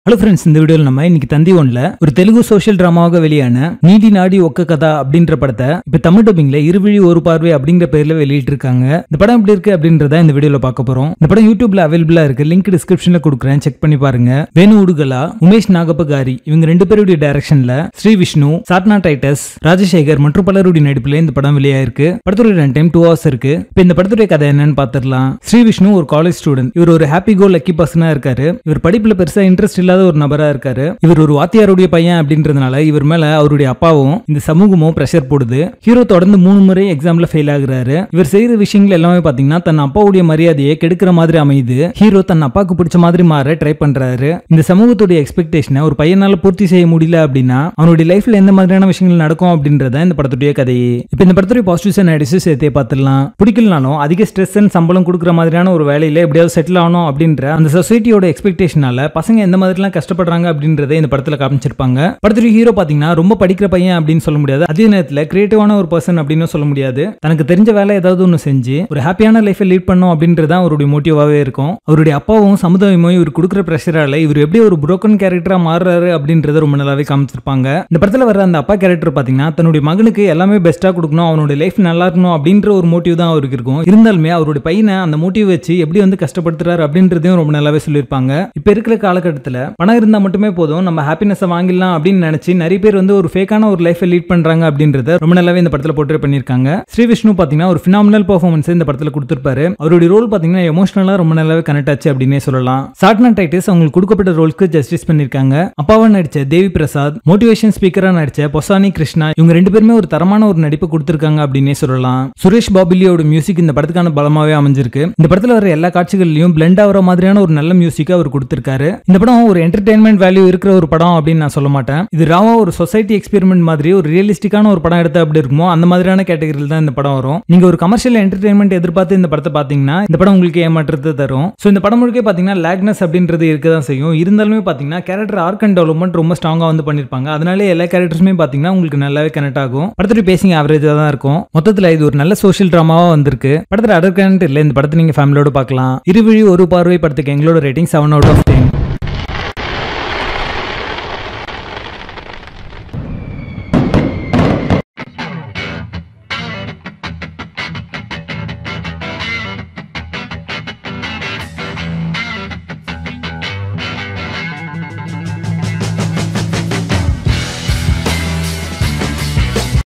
hello friends இந்த வீடியோவில் நம்ம இன்னைக்கு தந்தி ஒன்ல ஒரு தெலுங்கு சோஷியல் டிராமாவாக வெளியான நீதி நாடி ஒக்க கதா அப்படின்ற படத்தை இப்ப தமிழ் டப்பிங்ல இருவிழி ஒரு பார்வை அப்படிங்கிற பேர்ல வெளியிட்டு இருக்காங்க இந்த படம் எப்படி இருக்கு அப்படின்றத இந்த வீடியோல பார்க்க போறோம் இந்த படம் யூடியூப்ல அவைலபிளா இருக்கு லிங்க் டிஸ்கிரிப்ஷன்ல கொடுக்குறேன் செக் பண்ணி பாருங்க வேணு உடுகலா உமேஷ் நாகப்பகாரி இவங்க ரெண்டு பேருடைய டைரக்ஷன்ல ஸ்ரீ விஷ்ணு சாட்னா டைட்டஸ் ராஜசேகர் மற்றும் பலருடைய நடிப்புல இந்த படம் வெளியாயிருக்கு படத்துடைய ரன் டைம் டூ ஹவர்ஸ் இருக்கு இப்ப இந்த படத்துடைய கதை என்னன்னு பாத்துடலாம் ஸ்ரீ விஷ்ணு ஒரு காலேஜ் ஸ்டூடெண்ட் இவர் ஒரு ஹாப்பி கோ லக்கி பர்சனா இருக்காரு இவர் படிப்புல பெருசா இன்ட்ரெஸ்ட் இல்லாத ஒரு நபரா இருக்காரு இவர் ஒரு வாத்தியாருடைய பையன் அப்படின்றதுனால இவர் மேல அவருடைய அப்பாவும் இந்த சமூகமும் பிரஷர் போடுது ஹீரோ தொடர்ந்து மூணு முறை எக்ஸாம்ல ஃபெயில் ஆகுறாரு இவர் செய்யற விஷயங்கள் எல்லாமே பாத்தீங்கன்னா தன் அப்பாவுடைய மரியாதையை கெடுக்கிற மாதிரி அமையுது ஹீரோ தன் அப்பாவுக்கு பிடிச்ச மாதிரி மாற ட்ரை பண்றாரு இந்த சமூகத்துடைய எக்ஸ்பெக்டேஷனை ஒரு பையனால பூர்த்தி செய்ய முடியல அப்படின்னா அவனுடைய லைஃப்ல எந்த மாதிரியான விஷயங்கள் நடக்கும் அப்படின்றத இந்த படத்துடைய கதையே இப்ப இந்த படத்துடைய பாசிட்டிவ்ஸ் அண்ட் நடிச்சு சேர்த்தே பார்த்துடலாம் பிடிக்கலனாலும் அதிக ஸ்ட்ரெஸ் அண்ட் சம்பளம் கொடுக்குற மாதிரியான ஒரு வேலையில எப்படியாவது செட்டில் ஆகணும் அப்படின்ற அந்த சொசைட்டியோட எக்ஸ்பெக்டேஷனால பசங்க எந்த மாதிரிலாம் கஷ்டப்படுறாங்க அப்படின்றத இந்த படத்துல காமிச்சிருப்பாங்க படத்துடைய ஹீரோ பாத்தீங்கன்னா ரொம்ப படிக்கிற பையன் அப்படின்னு சொல்ல முடியாது அதே நேரத்துல கிரியேட்டிவான ஒரு பர்சன் அப்படின்னு சொல்ல முடியாது தனக்கு தெரிஞ்ச வேலை ஏதாவது ஒன்று செஞ்சு ஒரு ஹாப்பியான லைஃபை லீட் பண்ணும் அப்படின்றது தான் அவருடைய மோட்டிவாவே இருக்கும் அவருடைய அப்பாவும் சமுதாயமும் இவர் கொடுக்குற ப்ரெஷரால இவர் எப்படி ஒரு புரோக்கன் கேரக்டரா மாறுறாரு அப்படின்றத ரொம்ப நல்லாவே காமிச்சிருப்பாங்க இந்த படத்துல வர அந்த அப்பா கேரக்டர் பாத்தீங்கன்னா தன்னுடைய மகனுக்கு எல்லாமே பெஸ்ட்டா கொடுக்கணும் அவனுடைய லைஃப் நல்லா இருக்கணும் அப்படின்ற ஒரு மோட்டிவ் தான் அவருக்கு இருக்கும் இருந்தாலுமே அவருடைய பையனை அந்த மோட்டிவ் வச்சு எப்படி வந்து கஷ்டப்படுத்துறாரு அப்படின்றதையும் ரொம்ப நல்லாவே சொல்லியிருப்பாங்க இப்ப இருக்கிற காலகட்டத்தில் பணம் இருந்தா மட்டுமே போதும் நம்ம ஹாப்பினஸ் வாங்கிடலாம் அப்படின்னு நினைச்சு நிறைய பேர் வந்து ஒரு ஃபேக்கான ஒரு லைஃபை லீட் பண்றாங்க அப்படின்றத ரொம்ப நல்லாவே இந்த படத்துல போட்டு பண்ணியிருக்காங்க ஸ்ரீ விஷ்ணு பாத்தீங்கன்னா ஒரு ஃபினாமினல் பர்ஃபார்மன்ஸ் இந்த படத்துல கொடுத்திருப்பாரு அவருடைய ரோல் பாத்தீங்கன்னா எமோஷனலா ரொம்ப நல்லாவே கனெக்ட் ஆச்சு அப்படின்னே சொல்லலாம் சாட்னா டைட்டிஸ் அவங்களுக்கு கொடுக்கப்பட்ட ரோலுக்கு ஜஸ்டிஸ் பண்ணிருக்காங்க அப்பாவா நடிச்ச தேவி பிரசாத் மோட்டிவேஷன் ஸ்பீக்கரா நடிச்ச பொசானி கிருஷ்ணா இவங்க ரெண்டு பேருமே ஒரு தரமான ஒரு நடிப்பு கொடுத்திருக்காங்க அப்படின்னே சொல்லலாம் சுரேஷ் பாபிலியோட மியூசிக் இந்த படத்துக்கான பலமாவே அமைஞ்சிருக்கு இந்த படத்துல வர எல்லா காட்சிகள்லயும் பிளெண்ட் ஆகிற மாதிரியான ஒரு நல்ல மியூசிக் அவர் கொடுத்திருக்காரு இந்த படம் ஒரு என்டர்டைன்மெண்ட் வேல்யூ இருக்கிற ஒரு படம் அப்படின்னு நான் சொல்ல மாட்டேன் இது ராவா ஒரு சொசைட்டி எக்ஸ்பெரிமெண்ட் மாதிரி ஒரு ரியலிஸ்டிக்கான ஒரு படம் எடுத்தா அப்படி இருக்குமோ அந்த மாதிரியான கேட்டகரியில் தான் இந்த படம் வரும் நீங்க ஒரு கமர்ஷியல் என்டர்டைன்மெண்ட் எதிர்பார்த்து இந்த படத்தை பாத்தீங்கன்னா இந்த படம் உங்களுக்கு ஏமாற்றத்தை தரும் ஸோ இந்த படம் முழுக்க பாத்தீங்கன்னா லேக்னஸ் அப்படின்றது இருக்க தான் செய்யும் இருந்தாலுமே பாத்தீங்கன்னா கேரக்டர் ஆர்க் அண்ட் டெவலப்மெண்ட் ரொம்ப ஸ்ட்ராங்கா வந்து பண்ணிருப்பாங்க அதனால எல்லா கேரக்டர்ஸுமே பாத்தீங்கன்னா உங்களுக்கு நல்லாவே கனெக்ட் ஆகும் படத்துடைய பேசிங் ஆவரேஜா தான் இருக்கும் மொத்தத்துல இது ஒரு நல்ல சோஷியல் டிராமாவா வந்திருக்கு படத்துல அடர் கரண்ட் இல்ல இந்த படத்தை நீங்க ஃபேமிலியோட பார்க்கலாம் இருவிழி ஒரு பார்வை படத்துக்கு எங்களோட rating seven out of ten